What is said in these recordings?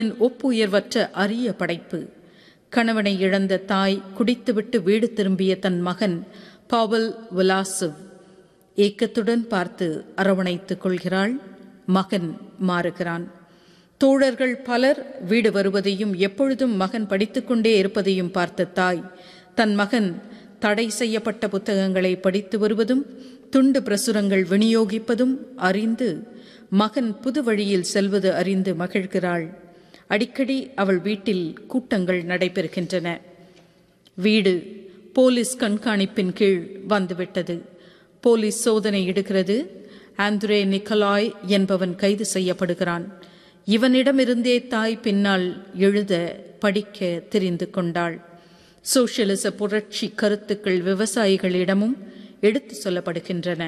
ஒப்புயர்வற்ற அரிய படைப்பு கணவனை இழந்த தாய் குடித்துவிட்டு வீடு திரும்பிய தன் மகன் பாவல் விலாசிவ் ஏக்கத்துடன் பார்த்து அரவணைத்துக் கொள்கிறாள் மகன் மாறுகிறான் தோழர்கள் பலர் வீடு வருவதையும் எப்பொழுதும் மகன் படித்துக்கொண்டே இருப்பதையும் பார்த்த தாய் தன் மகன் தடை செய்யப்பட்ட புத்தகங்களை படித்து வருவதும் துண்டு பிரசுரங்கள் விநியோகிப்பதும் அறிந்து மகன் புது வழியில் செல்வது அறிந்து மகிழ்கிறாள் அடிக்கடி அவள் வீட்டில் கூட்டங்கள் நடைபெறுகின்றன வீடு போலீஸ் கண்காணிப்பின் கீழ் வந்துவிட்டது போலீஸ் சோதனை இடுகிறது ஆந்திரே நிக்கலாய் என்பவன் கைது செய்யப்படுகிறான் இவனிடமிருந்தே தாய் பின்னால் எழுத படிக்க தெரிந்து கொண்டாள் சோசியலிச புரட்சி கருத்துக்கள் விவசாயிகளிடமும் எடுத்து சொல்லப்படுகின்றன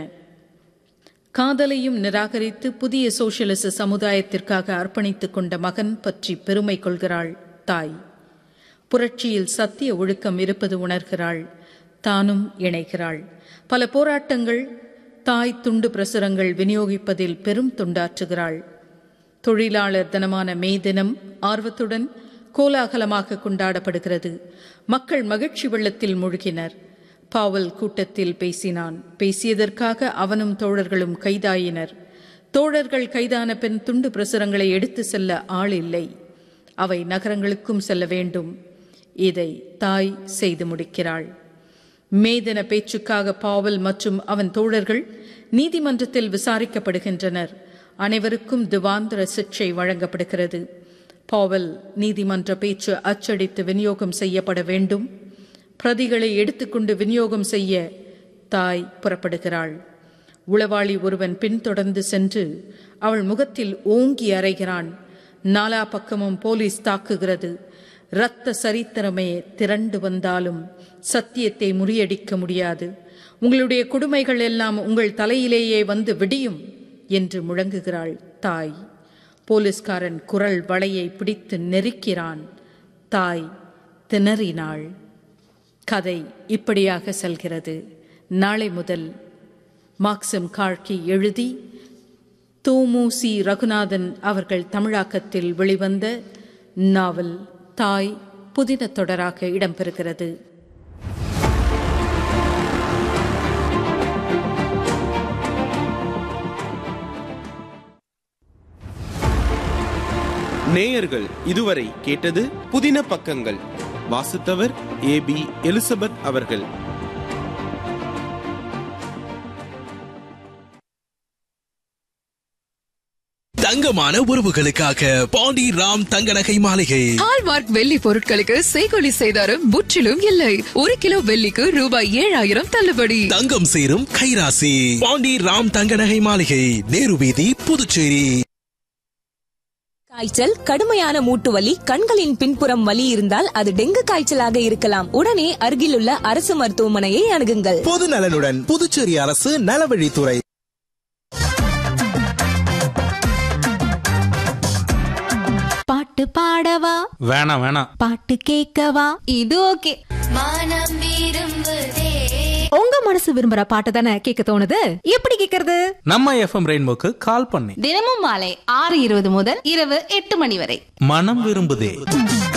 காதலையும் நிராகரித்து புதிய சோசியலிச சமுதாயத்திற்காக அர்ப்பணித்துக் கொண்ட மகன் பற்றி பெருமை கொள்கிறாள் தாய் புரட்சியில் சத்திய ஒழுக்கம் இருப்பது உணர்கிறாள் தானும் இணைகிறாள் பல போராட்டங்கள் தாய் துண்டு பிரசுரங்கள் விநியோகிப்பதில் பெரும் தொண்டாற்றுகிறாள் தொழிலாளர் தினமான மே தினம் ஆர்வத்துடன் கோலாகலமாக கொண்டாடப்படுகிறது மக்கள் மகிழ்ச்சி வெள்ளத்தில் மூழ்கினர் பாவல் கூட்டத்தில் பேசினான் பேசியதற்காக அவனும் தோழர்களும் கைதாயினர் தோழர்கள் கைதான பின் துண்டு பிரசுரங்களை எடுத்து செல்ல ஆள் இல்லை அவை நகரங்களுக்கும் செல்ல வேண்டும் இதை தாய் செய்து முடிக்கிறாள் மேதன பேச்சுக்காக பாவல் மற்றும் அவன் தோழர்கள் நீதிமன்றத்தில் விசாரிக்கப்படுகின்றனர் அனைவருக்கும் திவாந்திர சிக்ஷை வழங்கப்படுகிறது பாவல் நீதிமன்ற பேச்சு அச்சடித்து விநியோகம் செய்யப்பட வேண்டும் பிரதிகளை எடுத்துக்கொண்டு விநியோகம் செய்ய தாய் புறப்படுகிறாள் உளவாளி ஒருவன் பின்தொடர்ந்து சென்று அவள் முகத்தில் ஓங்கி அறைகிறான் நாலா பக்கமும் போலீஸ் தாக்குகிறது இரத்த சரித்திரமே திரண்டு வந்தாலும் சத்தியத்தை முறியடிக்க முடியாது உங்களுடைய கொடுமைகள் எல்லாம் உங்கள் தலையிலேயே வந்து விடியும் என்று முழங்குகிறாள் தாய் போலீஸ்காரன் குரல் வளையை பிடித்து நெருக்கிறான் தாய் திணறினாள் கதை இப்படியாக செல்கிறது நாளை முதல் மார்க்சம் காழ்கி எழுதி தோமுசி ரகுநாதன் அவர்கள் தமிழாக்கத்தில் வெளிவந்த நாவல் தாய் புதின தொடராக இடம்பெறுகிறது நேயர்கள் இதுவரை கேட்டது புதின பக்கங்கள் வாசித்தவர் ஏ பி எலிசபெத் அவர்கள் தங்கமான உறவுகளுக்காக பாண்டி ராம் தங்க நகை மாளிகை ஹால்மார்க் வெள்ளி பொருட்களுக்கு செய்கொலி செய்தாரும் முற்றிலும் இல்லை ஒரு கிலோ வெள்ளிக்கு ரூபாய் ஏழாயிரம் தள்ளுபடி தங்கம் சேரும் கைராசி பாண்டி ராம் தங்க நகை மாளிகை நேரு வீதி புதுச்சேரி காய்ச்சல் கடுமையான மூட்டு வலி கண்களின் பின்புறம் வலி இருந்தால் அது டெங்கு காய்ச்சலாக இருக்கலாம் உடனே அருகிலுள்ள அரசு மருத்துவமனையை அணுகுங்கள் பொது நலனுடன் புதுச்சேரி அரசு நலவழித்துறை பாட்டு பாடவா வேணாம் வேணாம் பாட்டு கேட்கவா இது ஓகே மனம் விரும்புதே உங்க மனசு விரும்புற பாட்டு தானே கேட்க தோணுது எப்படி கேக்குறது நம்ம எஃப்எம் ரெயின்போக்கு கால் பண்ணி தினமும் மாலை ஆறு இருபது முதல் இரவு எட்டு மணி வரை மனம் விரும்புதே